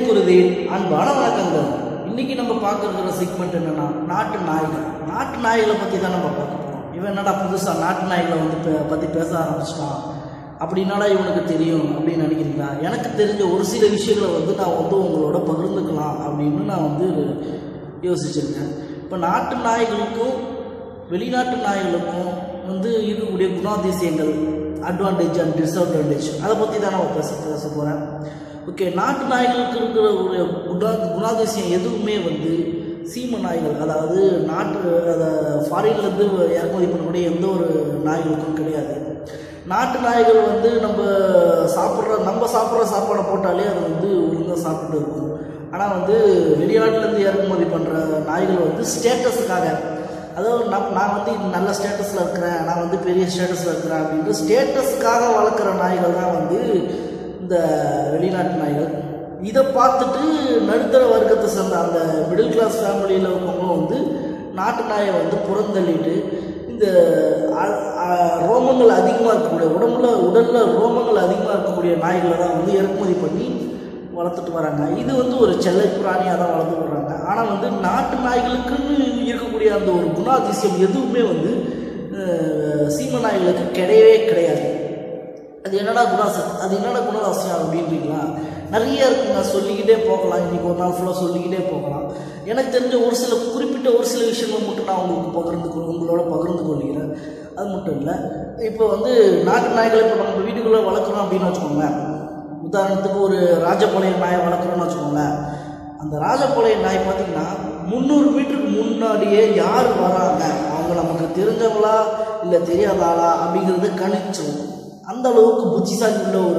குருதேன் அன்பான வணக்கங்கள் இன்னைக்கு நம்ம பார்க்க இருக்கிற செக்மெண்ட் என்னன்னா நாட்டு நாய்கள் நாட்டு நாய்களை பற்றி தான் நம்ம பார்க்க போகிறோம் இவன் என்னடா புதுசாக நாட்டு நாய்களை வந்து பே- பற்றி பேச ஆரம்பிச்சிட்டான் அப்படின்னாடா இவனுக்கு தெரியும் அப்படின்னு நினைக்கிறீங்களா எனக்கு தெரிஞ்ச ஒரு சில விஷயங்களை வந்து நான் வந்து உங்களோட பகிர்ந்துக்கலாம் அப்படின்னு நான் வந்து யோசிச்சிருக்கேன் இப்போ நாட்டு நாய்களுக்கும் வெளிநாட்டு நாய்களுக்கும் வந்து இருக்கக்கூடிய குணாதிசயங்கள் அட்வான்டேஜ் அண்ட் டிஸ்அட்வான்டேஜ் அதை பற்றி தான் நான் பேச பேச போகிறேன் ஓகே நாட்டு நாய்களுக்கு இருக்கிற ஒரு குணா குணாதிசயம் எதுவுமே வந்து சீம நாய்கள் அதாவது நாட்டு அதை ஃபாரின்லேருந்து இறக்குமதி பண்ணக்கூடிய எந்த ஒரு நாய்களுக்கும் கிடையாது நாட்டு நாய்கள் வந்து நம்ம சாப்பிட்ற நம்ம சாப்பிட்ற சாப்பாடை போட்டாலே அது வந்து ஒழுங்காக சாப்பிட்டு இருக்கும் ஆனால் வந்து வெளிநாட்டிலேருந்து இறக்குமதி பண்ணுற நாய்கள் வந்து ஸ்டேட்டஸுக்காக அதாவது நம் நான் வந்து நல்ல ஸ்டேட்டஸில் இருக்கிறேன் நான் வந்து பெரிய ஸ்டேட்டஸில் இருக்கிறேன் அப்படின்ற ஸ்டேட்டஸ்க்காக வளர்க்குற நாய்கள் தான் வந்து இந்த வெளிநாட்டு நாய்கள் இதை பார்த்துட்டு நடுத்தர வர்க்கத்தை சேர்ந்த அந்த மிடில் கிளாஸ் ஃபேமிலியில் இருக்கவங்களும் வந்து நாட்டு நாயை வந்து புறந்தள்ளிட்டு இந்த அ- அ- ரோமங்கள் அதிகமாக இருக்கக்கூடிய உடம்புல உடலில் ரோமங்கள் அதிகமாக இருக்கக்கூடிய நாய்களை தான் வந்து இறக்குமதி பண்ணி வளர்த்துட்டு வராங்க இது வந்து ஒரு செல்லை பிராணியாக தான் வளர்த்து வர்றாங்க ஆனால் வந்து நாட்டு நாய்களுக்குன்னு இருக்கக்கூடிய அந்த ஒரு குணாதிசயம் எதுவுமே வந்து அஹ், சீம நாய்களுக்கு கிடையவே கிடையாது அது என்னடா குணாசம் அது என்னடா குணாதிசயம் அப்படின்றீங்களா நிறைய இருக்குங்க சொல்லிக்கிட்டே போகலாம் இன்றைக்கி ஒரு நாள் ஃபுல்லாக சொல்லிக்கிட்டே போகலாம் எனக்கு தெரிஞ்ச ஒரு சில குறிப்பிட்ட ஒரு சில விஷயங்கள் மட்டும் நான் உங்களுக்கு பகிர்ந்து கொள் உங்களோட பகிர்ந்து கொள்கிறேன் அது மட்டும் இல்லை இப்போ வந்து நாட்டு நாய்களை இப்போ நம்ம வீட்டுக்குள்ளே வளர்க்குறோம் அப்படின்னு வச்சுக்கோங்களேன் உதாரணத்துக்கு ஒரு ராஜபாளையம் நாயை வளர்க்குறோன்னு வச்சுக்கோங்களேன் அந்த ராஜபாளையம் நாய் பார்த்தீங்கன்னா முந்நூறு மீட்டருக்கு முன்னாடியே யார் வராங்க அவங்க நமக்கு தெரிஞ்சவங்களா இல்லை தெரியாதாளா அப்படிங்கிறத கணிச்சிரும் அந்த அளவுக்கு புத்திசாலி உள்ள ஒரு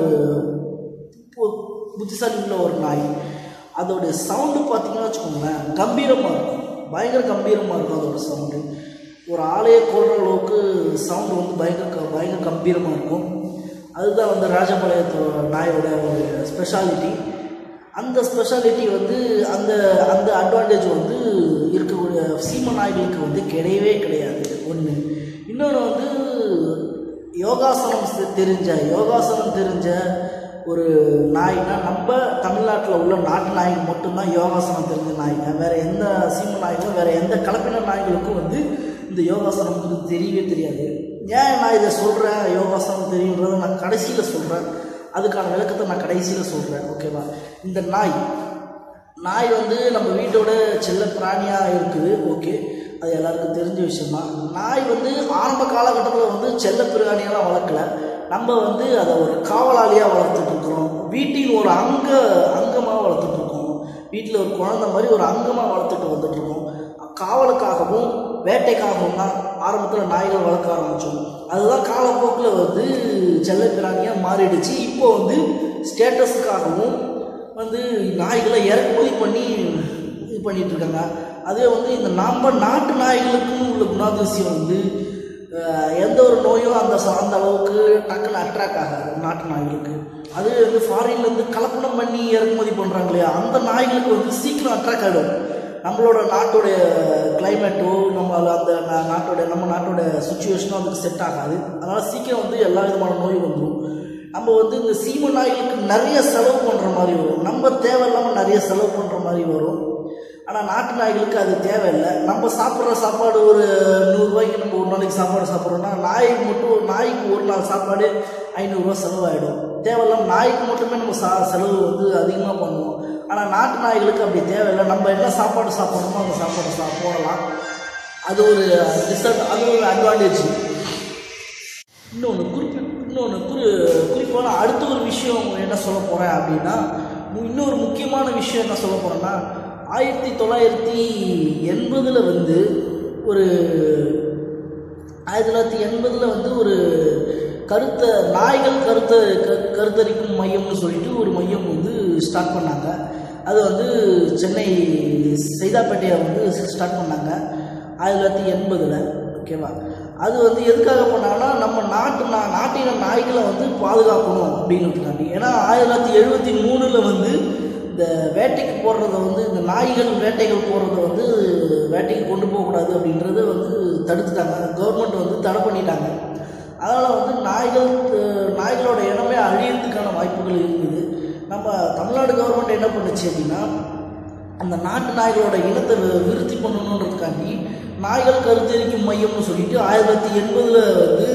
பு- புத்திசாலி உள்ள ஒரு நாய் அதோடைய சவுண்டு பார்த்தீங்கன்னா வச்சுக்கோங்களேன் கம்பீரமாக இருக்கும் பயங்கர கம்பீரமாக இருக்கும் அதோட சவுண்டு ஒரு ஆளையே கொள்கிற அளவுக்கு சவுண்டு வந்து பயங்கர க- பயங்கர கம்பீரமாக இருக்கும் அதுதான் வந்து ராஜபாளையத்தோட நாயோட ஒரு ஸ்பெஷாலிட்டி அந்த ஸ்பெஷாலிட்டி வந்து அந்த அந்த அட்வான்டேஜ் வந்து இருக்கக்கூடிய சீம நாய்களுக்கு வந்து கிடையவே கிடையாது ஒன்று இன்னொன்று வந்து யோகாசனம் செ- தெரிஞ்ச யோகாசனம் தெரிஞ்ச ஒரு நாய்னா நம்ம தமிழ்நாட்டில் உள்ள நாட்டு நாய்க்கு மட்டும்தான் யோகாசனம் தெரிஞ்ச நாய்ங்க வேறு எந்த சீம நாய்களும் வேறு எந்த கலப்பின நாய்களுக்கும் வந்து இந்த யோகாசனம் வந்து தெரியவே தெரியாது ஏன் நான் இதை சொல்கிறேன் யோகாசனம் தெரியுன்றதை நான் கடைசியில் சொல்கிறேன் அதுக்கான விளக்கத்தை நான் கடைசியில் சொல்கிறேன் ஓகேவா இந்த நாய் நாய் வந்து நம்ம வீட்டோட செல்ல பிராணியாக இருக்குது ஓகே அது எல்லாருக்கும் தெரிஞ்ச விஷயம்தான் நாய் வந்து ஆரம்ப காலகட்டத்தில் வந்து செல்ல பிராணியெல்லாம் வளர்க்கல நம்ம வந்து அதை ஒரு காவலாளியாக வளர்த்துட்டு இருக்கிறோம் வீட்டின் ஒரு அங்க அங்கமாக வளர்த்துட்டு இருக்கோம் வீட்டில் ஒரு குழந்தை மாதிரி ஒரு அங்கமாக வளர்த்துட்டு வந்துட்டு இருக்கோம் காவலுக்காகவும் வேட்டைக்காகவும் தான் ஆரம்பத்தில் நாய்கள் வளர்க்க ஆரம்பித்தோம் அதுதான் காலப்போக்கில் வந்து செல்ல பிராணியாக மாறிடுச்சு இப்போ வந்து ஸ்டேட்டஸுக்காகவும் வந்து நாய்களை இறக்குமதி பண்ணி இது பண்ணிட்டு இருக்காங்க அதே வந்து இந்த நம்ம நாட்டு நாய்களுக்குன்னு உள்ள குணாதிசயம் வந்து அஹ், எந்த ஒரு நோயும் அந்த ச- அந்த அளவுக்கு டக்குன்னு அட்ராக்ட் ஆகாது நாட்டு நாய்களுக்கு அதுவே வந்து ஃபாரின்லேருந்து கலப்படம் பண்ணி இறக்குமதி பண்ணுறாங்க இல்லையா அந்த நாய்களுக்கு வந்து சீக்கிரம் அட்ராக்ட் ஆகிடும் நம்மளோட நாட்டோடைய கிளைமேட்டோ நம்ம அந்த நா- நாட்டோட நம்ம நாட்டோட சுச்சுவேஷனோ அதுக்கு செட் ஆகாது அதனால் சீக்கிரம் வந்து எல்லா விதமான நோயும் வந்துடும் நம்ம வந்து இந்த சீம நாய்களுக்கு நிறைய செலவு பண்ணுற மாதிரி வரும் நம்ம தேவையில்லாமல் நிறைய செலவு பண்ணுற மாதிரி வரும் ஆனால் நாட்டு நாய்களுக்கு அது தேவையில்லை நம்ம சாப்பிட்ற சாப்பாடு ஒரு நூறுரூவாய்க்கு நம்ம ஒரு நாளைக்கு சாப்பாடு சாப்பிட்றோம்னா நாய்க்கு மட்டும் நாய்க்கு ஒரு நாள் சாப்பாடு ஐநூறுரூவா செலவாயிடும் தேவையில்லாம நாய்க்கு மட்டுமே நம்ம சா செலவு வந்து அதிகமாக பண்ணுவோம் ஆனால் நாட்டு நாய்களுக்கு அப்படி தேவையில்லை நம்ம என்ன சாப்பாடு சாப்பிட்றோமோ அந்த சாப்பாடு சா போடலாம் அது ஒரு டிஸ்அட் அது ஒரு அட்வான்டேஜ் இன்னொன்று குறிப்பி இன்னொன்று குறி குறிப்பான அடுத்த ஒரு விஷயம் என்ன சொல்ல போகிறேன் அப்படின்னா மு- இன்னொரு முக்கியமான விஷயம் என்ன சொல்ல போகிறேன்னா ஆயிரத்தி தொள்ளாயிரத்தி எண்பதில் வந்து ஒரு ஆயிரத்தி தொள்ளாயிரத்தி எண்பதில் வந்து ஒரு கருத்த நாய்கள் கருத்த க கருத்தரிக்கும் மையம்னு சொல்லிட்டு ஒரு மையம் வந்து ஸ்டார்ட் பண்ணாங்க அது வந்து சென்னை சைதாப்பேட்டையை வந்து ஸ்டார்ட் பண்ணாங்க ஆயிரத்தி தொள்ளாயிரத்தி எண்பதில் ஓகேவா அது வந்து எதுக்காக பண்ணாங்கன்னா நம்ம நாட்டு நா நாட்டின நாய்களை வந்து பாதுகாக்கணும் அப்படிங்கிறதுக்காண்டி ஏன்னா ஆயிரத்தி தொள்ளாயிரத்தி எழுபத்தி மூணில் வந்து இந்த வேட்டைக்கு போடுறத வந்து இந்த நாய்கள் வேட்டைகள் போடுறத வந்து வேட்டைக்கு கொண்டு போகக்கூடாது அப்படின்றத வந்து தடுத்துட்டாங்க கவர்மெண்ட் வந்து தடை பண்ணிட்டாங்க அதனால் வந்து நாய்கள் அஹ், நாய்களோட இனமே அழியறதுக்கான வாய்ப்புகள் இருக்குது நம்ம நம்ம தமிழ்நாடு கவர்மெண்ட் என்ன பண்ணுச்சு அப்படின்னா அந்த நாட்டு நாய்களோட இனத்தை வி- விருத்தி பண்ணணுன்றதுக்காண்டி நாய்கள் கருத்தரிக்கும் மையம்னு சொல்லிட்டு ஆயிரத்தி தொள்ளாயிரத்தி எண்பதில் வந்து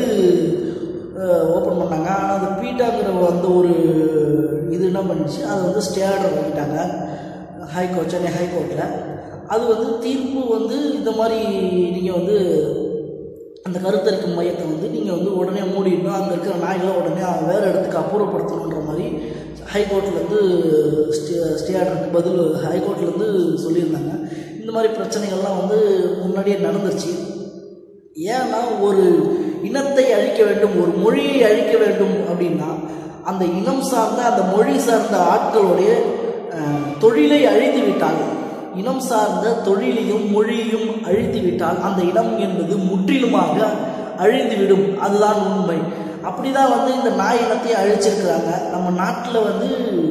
ஓப்பன் பண்ணாங்க ஆனால் அந்த பீட்டாங்கிற அந்த ஒரு இது என்ன பண்ணுச்சு அது வந்து ஸ்டே ஆர்டர் பண்ணிட்டாங்க ஹைகோர்ட் சென்னை ஹைகோர்ட்டில் அது வந்து தீர்ப்பு வந்து இந்த மாதிரி நீங்கள் வந்து அந்த கருத்தரிக்கும் மையத்தை வந்து நீங்கள் வந்து உடனே மூடிடணும் அங்கே இருக்கிற நாய்களை உடனே வேறு இடத்துக்கு அப்புறப்படுத்தணுன்ற மாதிரி ஹைகோர்ட்லேருந்து ஸ்டே ஸ்டே ஆர்டருக்கு பதில் ஹைகோர்ட்லேருந்து சொல்லியிருந்தாங்க இந்த மாதிரி பிரச்சனைகள்லாம் வந்து முன்னாடியே நடந்துருச்சு ஏன்னா ஒரு இனத்தை அழிக்க வேண்டும் ஒரு மொழியை அழிக்க வேண்டும் அப்படின்னா அந்த இனம் சார்ந்த அந்த மொழி சார்ந்த ஆட்களுடைய அஹ், தொழிலை அழித்து விட்டால் இனம் சார்ந்த தொழிலையும் மொழியையும் அழித்து விட்டால் அந்த இனம் என்பது முற்றிலுமாக அழிந்துவிடும் அதுதான் உண்மை அப்படிதான் வந்து இந்த நாய் இனத்தையும் அழிச்சிருக்கிறாங்க நம்ம நாட்டில் வந்து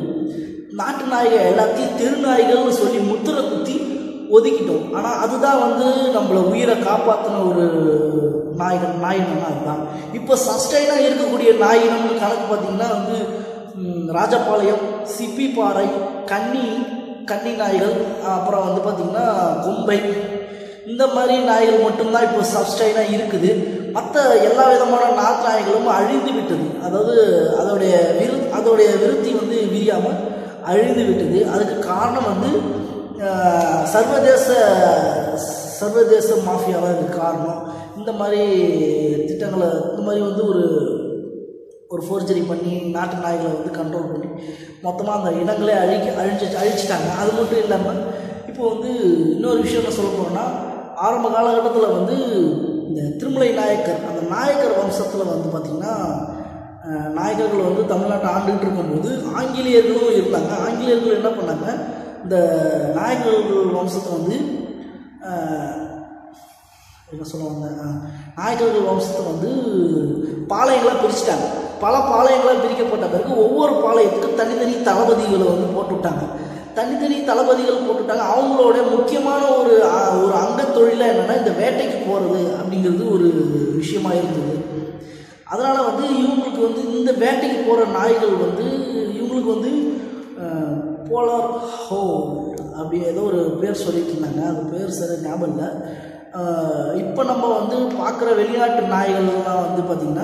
நாட்டு நாய்கள் எல்லாத்தையும் தெருநாய்கள்னு சொல்லி முத்திரை குத்தி ஒதுக்கிட்டோம் ஆனால் அதுதான் வந்து நம்மளை உயிரை காப்பாற்றின ஒரு நாய்கள் நாயினம்னா அதுதான் இப்போ சஸ்டைனாக இருக்கக்கூடிய நாயினம்னு கணக்கு பார்த்திங்கன்னா வந்து ம், ராஜபாளையம் சிப்பிப்பாறை கன்னி கன்னி நாய்கள் அப்புறம் வந்து பார்த்திங்கன்னா கொம்பை இந்த மாதிரி நாய்கள் மட்டும்தான் இப்போ சப்ஸ்டைனாக இருக்குது மற்ற எல்லா விதமான நாட்டு நாய்களும் அழிந்து விட்டது அதாவது அதோடைய விரு அதோடைய விருத்தி வந்து விரியாமல் அழிந்து விட்டது அதுக்கு காரணம் வந்து ஆஹ், சர்வதேச சர்வதேச மாஃபியா தான் இதுக்கு காரணம் இந்த மாதிரி திட்டங்களை இந்த மாதிரி வந்து ஒரு ஒரு ஃபோர்ஜரி பண்ணி நாட்டு நாய்களை வந்து கண்ட்ரோல் பண்ணி மொத்தமாக அந்த இனங்களே அழிக்க அழிச்சு அழிச்சிட்டாங்க அது மட்டும் இல்லாமல் இப்போ வந்து இன்னொரு விஷயம் என்ன சொல்ல போகிறோன்னா ஆரம்ப காலகட்டத்தில் வந்து இந்த திருமலை நாயக்கர் அந்த நாயக்கர் வம்சத்தில் வந்து பார்த்திங்கன்னா அஹ், நாயக்கர்கள் வந்து தமிழ்நாட்டை ஆண்டுகிட்டு இருக்கும்போது ஆங்கிலேயர்களும் இருந்தாங்க ஆங்கிலேயர்கள் என்ன பண்ணாங்க இந்த நாயக்கர்கள் வம்சத்தை வந்து அஹ், என்ன சொல்லுவாங்க அஹ், நாயக்கர்கள் வம்சத்தை வந்து பாளையங்களாக பிரிச்சுட்டாங்க பல பாளையங்களாக பிரிக்கப்பட்ட பிறகு ஒவ்வொரு பாளையத்துக்கும் தனித்தனி தளபதிகளை வந்து போட்டு விட்டாங்க தனித்தனி தளபதிகள் போட்டுட்டாங்க அவங்களோட முக்கியமான ஒரு அஹ், ஒரு அங்க தொழிலாக என்னென்னா இந்த வேட்டைக்கு போகிறது அப்படிங்கிறது ஒரு விஷயமா இருந்தது அதனால் வந்து இவங்களுக்கு வந்து இந்த வேட்டைக்கு போகிற நாய்கள் வந்து இவங்களுக்கு வந்து போலார் ஹோ அப்படி ஏதோ ஒரு பேர் சொல்லிட்டு இருந்தாங்க அது பேர் சரி ஞாபகம் இல்லை இப்போ நம்ம வந்து பார்க்குற வெளிநாட்டு நாய்கள்லாம் வந்து பார்த்திங்கன்னா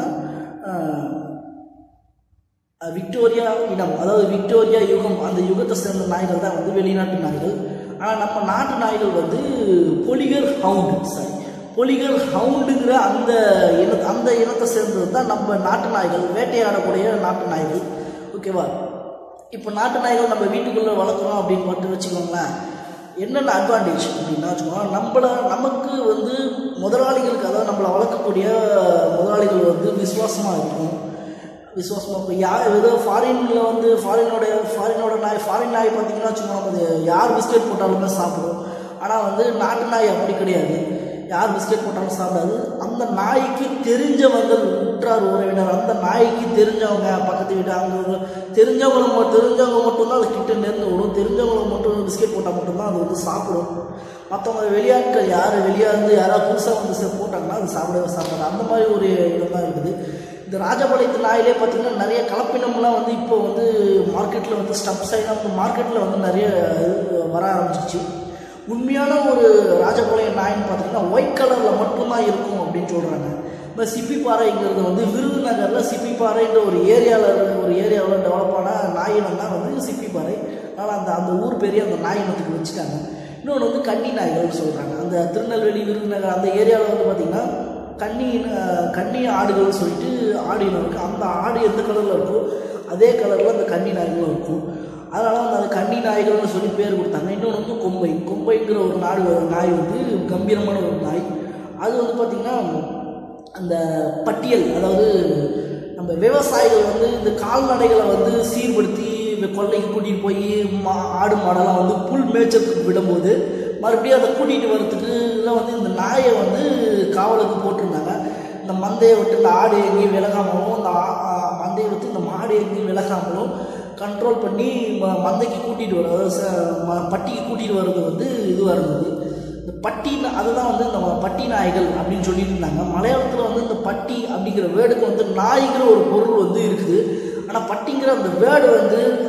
அஹ், விக்டோரியா இனம் அதாவது விக்டோரியா யுகம் அந்த யுகத்தை சேர்ந்த நாய்கள் தான் வந்து வெளிநாட்டு நாய்கள் ஆனால் நம்ம நாட்டு நாய்கள் வந்து பொலிகர் ஹவுண்டு சாரி பொலிகர் ஹவுண்டுங்கிற அந்த இன அந்த இனத்தை சேர்ந்தது தான் நம்ம நாட்டு நாய்கள் வேட்டையாடக்கூடிய நாட்டு நாய்கள் ஓகேவா இப்போ நாட்டு நாய்கள் நம்ம வீட்டுக்குள்ளே வளர்க்குறோம் அப்படின்னு மட்டும் வச்சுக்கோங்களேன் என்னென்ன அட்வான்டேஜ் அப்படின்னா வச்சுக்கோங்களேன் நம்மளை நமக்கு வந்து முதலாளிகளுக்கு அதாவது நம்மளை வளர்க்கக்கூடிய முதலாளிகள் வந்து விசுவாசமாக இருக்கும் விசுவாசமாக இப்போ யார் ஏதோ ஃபாரினில் வந்து ஃபாரினோட ஃபாரினோட நாய் ஃபாரின் நாய் பார்த்தீங்கன்னா வச்சுக்கோங்க அது யார் பிஸ்கெட் போட்டாலுமே சாப்பிடும் ஆனால் வந்து நாட்டு நாய் அப்படி கிடையாது யார் பிஸ்கெட் போட்டாலும் சாப்பிடாது அந்த நாய்க்கு தெரிஞ்சவங்க உற்றார் உறவினர் அந்த நாய்க்கு தெரிஞ்சவங்க பக்கத்து வீட்டு அவங்க தெரிஞ்சவங்க ம- தெரிஞ்சவங்க மட்டும்தான் அது கிட்ட நெருங்க விடும் தெரிஞ்சவங்களுக்கு மட்டும் பிஸ்கெட் போட்டால் மட்டும்தான் அது வந்து சாப்பிடும் மற்றவங்க வெளியாட்கள் யார் வெளியே வந்து யாராவது புதுசாக வந்து சே- போட்டாங்கன்னா அது சாப்பிடவே சாப்பிடாது அந்த மாதிரி ஒரு இடம் தான் இருக்குது இந்த ராஜபாளையத்து நாயிலே பார்த்தீங்கன்னா நிறைய கலப்பினம்லாம் வந்து இப்போ வந்து மார்க்கெட்டில் வந்து ஸ்டப் சைடாக வந்து மார்க்கெட்டில் வந்து நிறைய இது வர ஆரம்பிச்சிச்சு உண்மையான ஒரு ராஜபாளையம் நாயின்னு பார்த்தீங்கன்னா ஒயிட் கலரில் மட்டும்தான் இருக்கும் அப்படின்னு சொல்கிறாங்க இப்போ சிப்பிப்பாறைங்கிறது வந்து விருதுநகரில் சிப்பிப்பாறைன்ற ஒரு ஏரியாவில் ஒரு ஏரியாவில் டெவலப் ஆன நாயினம் தான் வந்து சிப்பிப்பாறை அதனால் அந்த அந்த ஊர் பெரிய அந்த நாயினத்துக்கு வச்சுட்டாங்க இன்னொன்று வந்து கன்னி நாய்கள்னு சொல்கிறாங்க அந்த திருநெல்வேலி விருதுநகர் அந்த ஏரியாவில் வந்து பார்த்திங்கன்னா கன்னி அஹ், கன்னி ஆடுகள்னு சொல்லிட்டு ஆடு இனம் இருக்குது அந்த ஆடு எந்த கலரில் இருக்கோ அதே கலரில் அந்த கன்னி நாய்களும் இருக்கும் அதனால வந்து அது கன்னி நாய்கள்னு சொல்லி பேர் கொடுத்தாங்க இன்னொன்று வந்து கொம்பை கொம்பைங்கிற ஒரு நாடு ஒரு நாய் வந்து கம்பீரமான ஒரு நாய் அது வந்து பார்த்திங்கன்னா அந்த பட்டியல் அதாவது நம்ம விவசாயிகள் வந்து இந்த கால்நடைகளை வந்து சீர்படுத்தி இந்த கொல்லைக்கு கூட்டிகிட்டு போய் மா ஆடு மாடெல்லாம் வந்து புல் மேய்ச்சலுக்கு விடும்போது மறுபடியும் அதை கூட்டிகிட்டு வர்றதுக்கு எல்லாம் வந்து இந்த நாயை வந்து காவலுக்கு போட்டிருந்தாங்க இந்த மந்தையை விட்டு இந்த ஆடு எங்கேயும் விலகாமலும் இந்த ஆ- ஆ- மந்தையை விட்டு இந்த மாடு எங்கேயும் விலகாமலும் கண்ட்ரோல் பண்ணி ம- மந்தைக்கு கூட்டிகிட்டு வர அதாவது ச- ம- பட்டிக்கு கூட்டிகிட்டு வர்றது வந்து இதுவாக இருந்தது இந்த பட்டி நா- அதுதான் வந்து இந்த பட்டி நாய்கள் அப்படின்னு சொல்லிட்டு இருந்தாங்க மலையாளத்தில் வந்து இந்த பட்டி அப்படிங்கிற வேர்டுக்கு வந்து நாய்ங்கிற ஒரு பொருள் வந்து இருக்குது ஆனால் பட்டிங்கிற அந்த வேர்டு வந்து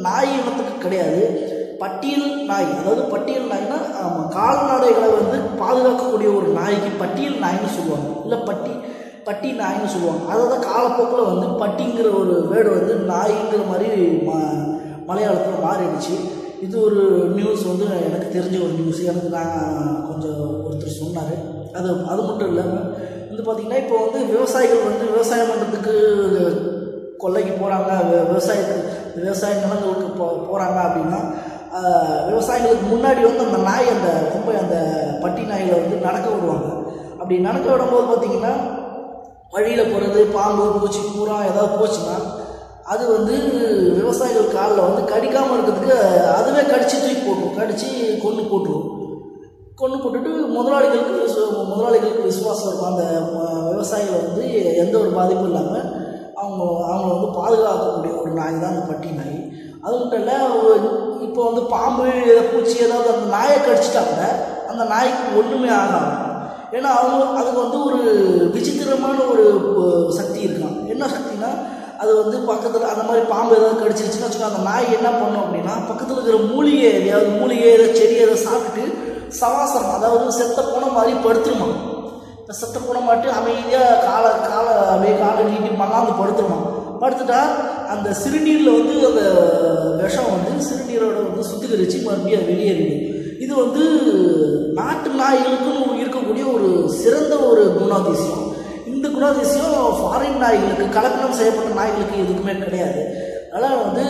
நாய் இனத்துக்கு கிடையாது பட்டியல் நாய் அதாவது பட்டியல் நாய்னா ஆமாம் கால்நடைகளை வந்து பாதுகாக்கக்கூடிய ஒரு நாய்க்கு பட்டியல் நாய்னு சொல்லுவாங்க இல்லை பட்டி பட்டி நாய்னு சொல்லுவாங்க அதை தான் காலப்போக்கில் வந்து பட்டிங்கிற ஒரு வேர்டு வந்து நாய்ங்கிற மாதிரி ம மலையாளத்தில் மாறிடுச்சு இது ஒரு நியூஸ் வந்து எனக்கு தெரிஞ்ச ஒரு நியூஸ் எனக்கு நான் கொஞ்சம் ஒருத்தர் சொன்னார் அது அது மட்டும் இல்லாமல் வந்து பார்த்திங்கன்னா இப்போ வந்து விவசாயிகள் வந்து விவசாயம் பண்ணுறதுக்கு கொல்லைக்கு போகிறாங்க விவசாயத்துக்கு விவசாய நிலங்களுக்கு போ போகிறாங்க அப்படின்னா ஆஹ், விவசாயிகளுக்கு முன்னாடி வந்து அந்த நாய் அந்த ரொம்ப அந்த பட்டி நாயில் வந்து நடக்க விடுவாங்க அப்படி நடக்க விடும்போது பார்த்திங்கன்னா வழியில் போகிறது பாம்பு பூச்சி பூரா ஏதாவது போச்சுன்னா அது வந்து விவசாயிகள் காலில் வந்து கடிக்காமல் இருக்கிறதுக்கு அதுவே கடிச்சு தூக்கி போட்டுரும் கடிச்சு கொண்டு போட்டுரும் கொண்டு போட்டுட்டு முதலாளிகளுக்கு விசு- முதலாளிகளுக்கு விசுவாசம் இருக்கும் அந்த ம- விவசாயிகள் வந்து எந்த ஒரு பாதிப்பும் இல்லாமல் அவங்க அவங்கள வந்து பாதுகாக்கக்கூடிய ஒரு நாய் தான் அந்த பட்டி நாய் அது மட்டும் இல்லை இப்போ வந்து பாம்பு ஏதாவது பூச்சி ஏதாவது அந்த நாயை கடிச்சிட்டா கூட அந்த நாய்க்கு ஒன்றுமே ஆகாது ஏன்னா அவங்க அதுக்கு வந்து ஒரு விசித்திரமான ஒரு அஹ், சக்தி இருக்கான் என்ன சக்தினா அது வந்து பக்கத்தில் அந்த மாதிரி பாம்பு ஏதாவது கடிச்சிருச்சுன்னு வச்சுக்கோ அந்த நாய் என்ன பண்ணும் அப்படின்னா பக்கத்தில் இருக்கிற மூலிகை எதையாவது மூலிகை ஏதாவது செடி எதை சாப்பிட்டுட்டு சவாசனம் அதாவது செத்த போன மாதிரி படுத்துருமா இப்போ செத்த போன மாட்டு அமைதியாக காலை காலை அப்படியே காலை நீட்டி மகாந்து படுத்துருமா படுத்துட்டா அந்த சிறுநீரில் வந்து அந்த விஷம் வந்து சிறுநீரோட வந்து சுத்திகரித்து மறுபடியும் அது வெளியேறிடும் இது வந்து நாட்டு நாய்களுக்குன்னு இருக்கக்கூடிய ஒரு சிறந்த ஒரு குணாதிசயம் இந்த குணாதிசயம் ஃபாரின் நாய்களுக்கு கலப்படம் செய்யப்பட்ட நாய்களுக்கு எதுக்குமே கிடையாது அதனால் வந்து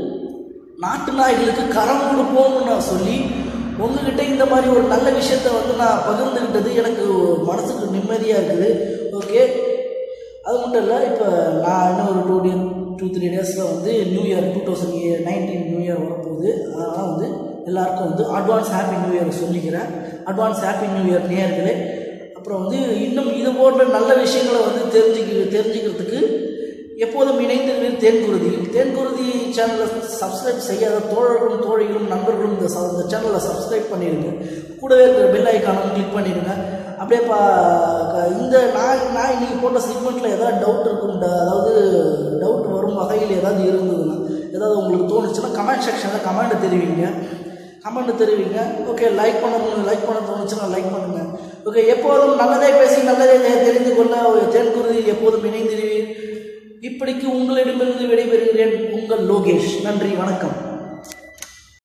நாட்டு நாய்களுக்கு கரம் கொடுப்போம்னு நான் சொல்லி உங்ககிட்ட இந்த மாதிரி ஒரு நல்ல விஷயத்த வந்து நான் பகிர்ந்துக்கிட்டது எனக்கு மனசுக்கு நிம்மதியாக இருக்குது ஓகே அது மட்டும் இல்லை இப்போ நான் இன்னும் ஒரு டூ டே டூ த்ரீ டேஸில் வந்து new year two thousand nineteen new year வரப்போகுது அதனால் வந்து எல்லாருக்கும் வந்து அட்வான்ஸ் ஹாப்பி நியூ இயர் சொல்லிக்கிறேன் அட்வான்ஸ் ஹாப்பி நியூ இயர் நேயர்களே அப்புறம் வந்து இன்னும் இது போன்ற நல்ல விஷயங்களை வந்து தெரிஞ்சுக்க தெரிஞ்சுக்கிறதுக்கு எப்போதும் இணைந்திருக்கிற தேன்குருதி தேன்குருதி சேனலை சப்ஸ்கிரைப் செய்யாத தோழர்களும் தோழிகளும் நண்பர்களும் இந்த ச- இந்த சேனலை சப்ஸ்கிரைப் பண்ணிடுங்க கூடவே இருக்கிற பெல் ஐக்கானும் கிளிக் பண்ணிடுங்க அப்படியே பா க- இந்த நான் நான் இன்னைக்கு போட்ட செக்மெண்ட்டில் ஏதாவது டவுட் இருக்கும் ட- அதாவது டவுட் வரும் வகையில் ஏதாவது இருந்ததுன்னா ஏதாவது உங்களுக்கு தோணுச்சுன்னா கமெண்ட் செக்ஷனில் கமெண்ட் தெரிவிங்க கமெண்ட் தெரிவிங்க ஓகே லைக் பண்ண லைக் பண்ண தோணுச்சுன்னா லைக் பண்ணுங்க ஓகே எப்போதும் நல்லதே பேசி நல்லதே தெ- தெரிந்து கொள்ள தேன்குருதி எப்போதும் இணைந்திருவீர் இப்படிக்கு உங்களிடமிருந்து விடைபெறுகிறேன் உங்கள் லோகேஷ் நன்றி வணக்கம்